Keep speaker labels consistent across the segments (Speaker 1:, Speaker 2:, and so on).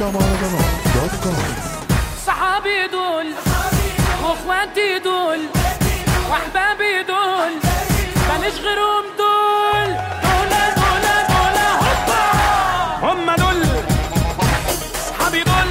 Speaker 1: مهرجانات دوت كوم
Speaker 2: صحابي دول واخواتي دول واحبابي دول ماليش غيرهم دول دول دول دول هوبا هم دول صحابي دول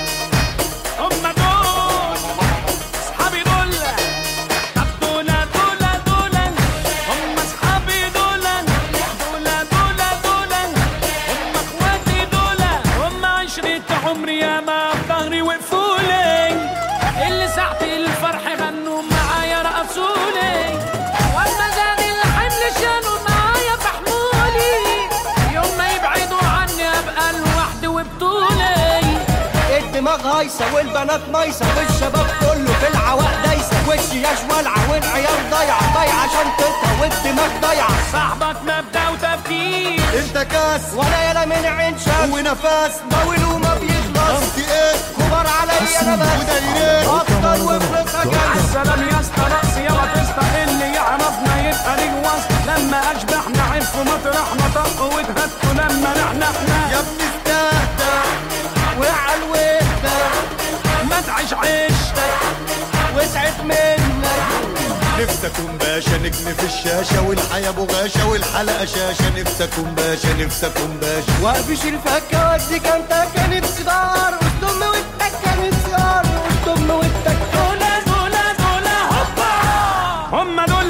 Speaker 2: هم دول صحابي دول طب دول دول دول هم صحابي دول دول دول دول هم اخواتي دول هم عشرة عمري يا ما بظهري وقفوا لي اللي ساعة الفرح غنوا معايا رقصولي واما زاد الحمل شالوا معايا فحمولي يوم ما يبعدوا عني ابقى لوحدي وبطولي
Speaker 3: الدماغ هايصة والبنات مايصة والشباب كله في العواق دايسة والشياش والعة والعيال ضايعة ضايعة شنطتها والدماغ ضايعة
Speaker 2: صاحبك مبدأ وتفكير
Speaker 3: انت كاس وانا يلا من عين شاف ونفاس طويل وما بيخلص انت ايه كبر عليا انا بس ودايرين افضل وفلوسها جاي
Speaker 2: السلام يا اسطى رأسي يلا تسطى اللي يعرفنا يبقى ليه وسط لما اشبحنا عرفوا مطرحنا طقوا واتهتوا لما نحنحنا
Speaker 3: يا ابني استهدى وعلى الوحدة
Speaker 2: ما تعيش عيشتك
Speaker 3: وسعت منك
Speaker 4: نفسكم باشا نجم في الشاشة والحياة بغاشة والحلقة شاشة نفسكم باشا نفسكم باشا
Speaker 3: وقفش الفكة وديك انت كانت صغار قدام وانتك كانت صغار قدام وانتك
Speaker 2: دول دول دول هوبا هم دول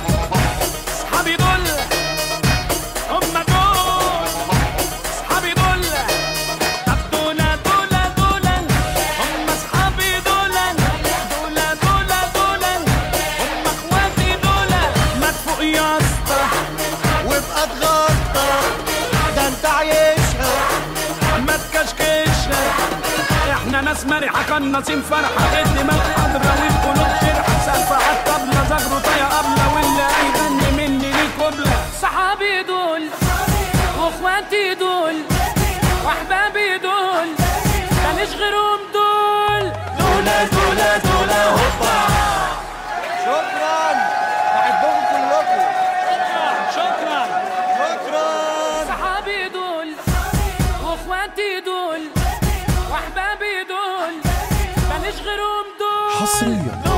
Speaker 2: صحابي دول هم دول صحابي دول طب دول دول دول هم صحابي دول دول دول دول هم اخواتي دول ما تفوق يا اسطى
Speaker 3: وابقى اتغطى ده انت عايشها
Speaker 2: ما تكشكش احنا ناس مرحة قناصين فرحة الدماغ حضرة والقلوب شرحة سالفة عالطبلة زغرة يا قبلة واللي هيغني مني ليه قبلة صحابي دول واخواتي دول واحبابي دول ماليش غيرهم دول دول دول دول هوبا
Speaker 3: شكرا بحبكم كلكم
Speaker 2: شكرا
Speaker 3: شكرا
Speaker 2: صحابي دول واخواتي دول واحبابي دول ماليش غيرهم دول
Speaker 1: حصريا